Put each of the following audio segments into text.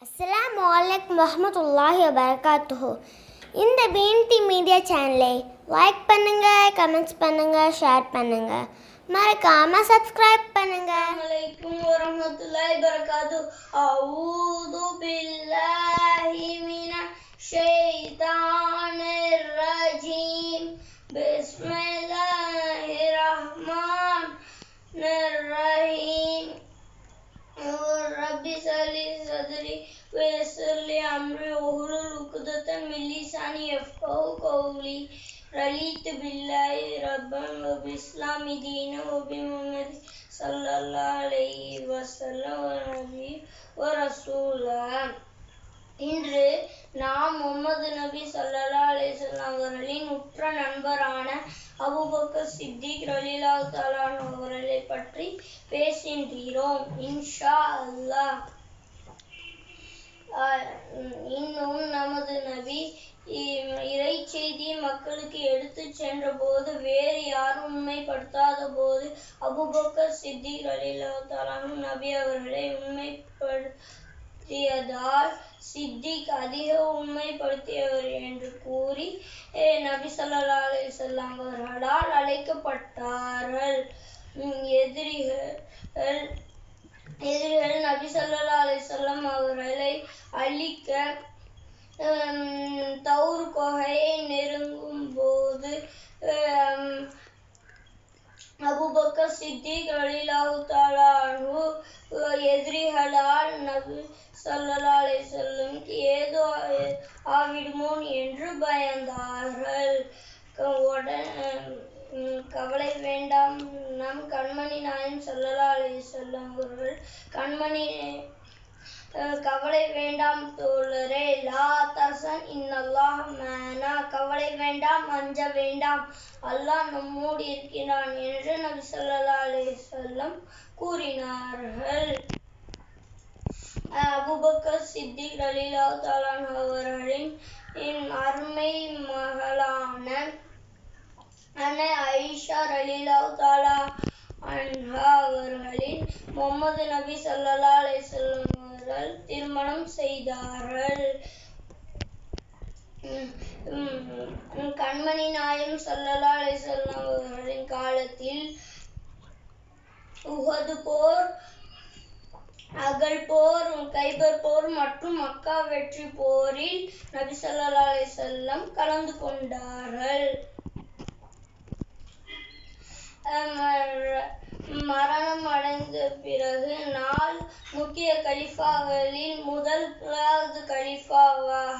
அஸ்ஸலாமு அலைக்கும் வரஹ்மத்துல்லாஹி வபரகாத்துஹு இந்த பிஎன்டி மீடியா சேனலை லைக் பண்ணுங்க கமெண்ட்ஸ் பண்ணுங்க ஷேர் பண்ணுங்க மறக்காம சப்ஸ்கிரைப் பண்ணுங்க عليكم ورحمة الله وبركاته أعوذ بالله من الشيطان الرجيم بسم الله الرحمن الرحيم رب اشرح لي صدري ويسر لي أمري واحلل عقدة من لساني يفقهوا قولي رضيت بالله ربا وبالإسلام دينا وبمحمد صلى الله عليه وسلم ونبي ورسولا இன்று நாம் முகமது நபி ஸல்லல்லாஹு அலைஹி வஸல்லம் அவர்களின் உற்ற நண்பரான அபூபக்கர் சித்திக் ரலியல்லாஹு தஆலா அன்ஹு அவர்களை பற்றி பேசுகின்றோம் இன்ஷா அல்லாஹ் ஆஹ் இன்னும் நமது நபி இ- இறை செய்தியை மக்களுக்கு எடுத்துச் சென்ற போது வேறு யாரும் உண்மைப்படுத்தாத போது அபூபக்கர் சித்திக் ரலியல்லாஹு தஆலா அன்ஹு நபி அவர்களை உண்மைப்படுத்தியதால் சித்திக் அதிக உண்மைப்படுத்தியவர் என்று கூறி eh, நபி ஸல்லல்லாஹு அலைஹி வஸல்லம் அவர்களால் அழைக்கப்பட்டார்கள் உம், எதிரிகள் எதிரிகள் நபி ஸல்லல்லாஹு அலைஹி வஸல்லம் அவர்களை அழிக்க ஹம், தௌர் குகையை நெருங்கும் போது ஹம், அபூபக்கர் சித்திக் ரலியல்லாஹு தஆலா அன்ஹு எதிரிகளால் நபி ஸல்லல்லாஹு அலைஹி வஸல்லமுக்கு ஏதோ ஆ- ஆகிடுமோ என்று பயந்தார்கள் க- உடனே உம், கவலை வேண்டாம் நம் கண்மணி நாயன் ஸல்லல்லாஹு அலைஹி வஸல்லம் அவர்கள் கண்மணி அஹ், கவலை வேண்டாம் தோழரே லா தசன் இன்னல்லாஹ் மேனா கவலை வேண்டாம் அஞ்ச வேண்டாம் அல்லாஹ் நம்மோடு இருக்கிறான் என்று நபி ஸல்லல்லாஹு அலைஹி வஸல்லம் கூறினார்கள் அஹ், அபூபக்கர் சித்திக் ரலியல்லாஹு தஆலா அன்ஹு அவர்களின் இன் அருமை மகளான அன்னை ஆயிஷா ரலியல்லாஹு தஆலா அன்ஹா அவர்களின் முகமது நபி ஸல்லல்லாஹு அலைஹி வஸல்லம் அவர்கள் திருமணம் செய்தார்கள் உம் உம் கண்மணி நாயம் ஸல்லல்லாஹு அலைஹி வஸல்லம் அவர்களின் காலத்தில் உஹது போர் அகல் போர் கைபர் போர் மற்றும் மக்கா வெற்றி போரில் நபி ஸல்லல்லாஹு அலைஹி வஸல்லம் கலந்து கொண்டார்கள் அஹ் மரணம் அடைந்த பிறகு நாள் முக்கிய கலிஃபாக்களில் முதலாவது கலிஃபாவாக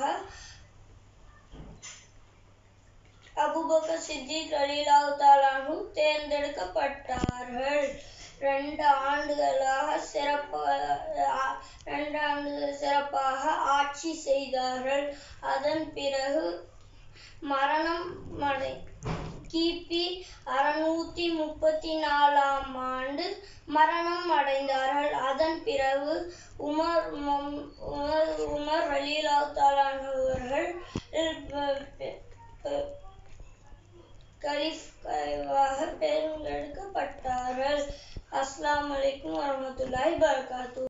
அபூபக்கர் சித்திக் ரலியல்லாஹு தஆலா அன்ஹு தேர்ந்தெடுக்கப்பட்டார்கள் ரெண்டு ஆண்டுகளாக சிறப்பாக ரெண்டு ஆண்டுகள் சிறப்பாக ஆட்சி செய்தார்கள் அதன் பிறகு மரணம் அடை கிபி அறுநூத்தி முப்பத்தி நாலாம் ஆண்டு மரணம் அடைந்தார்கள் அதன் பிறகு உமர் மம்- உமர் உமர் ரலீலாஹு தஆலா அன்ஹு அவர்கள் கலீஃபாவாக தேர்ந்தெடுக்கப்பட்டார்கள் அஸ்ஸலாமு அலைக்கும் வரஹ்மத்துல்லாஹி வபரகாத்துஹு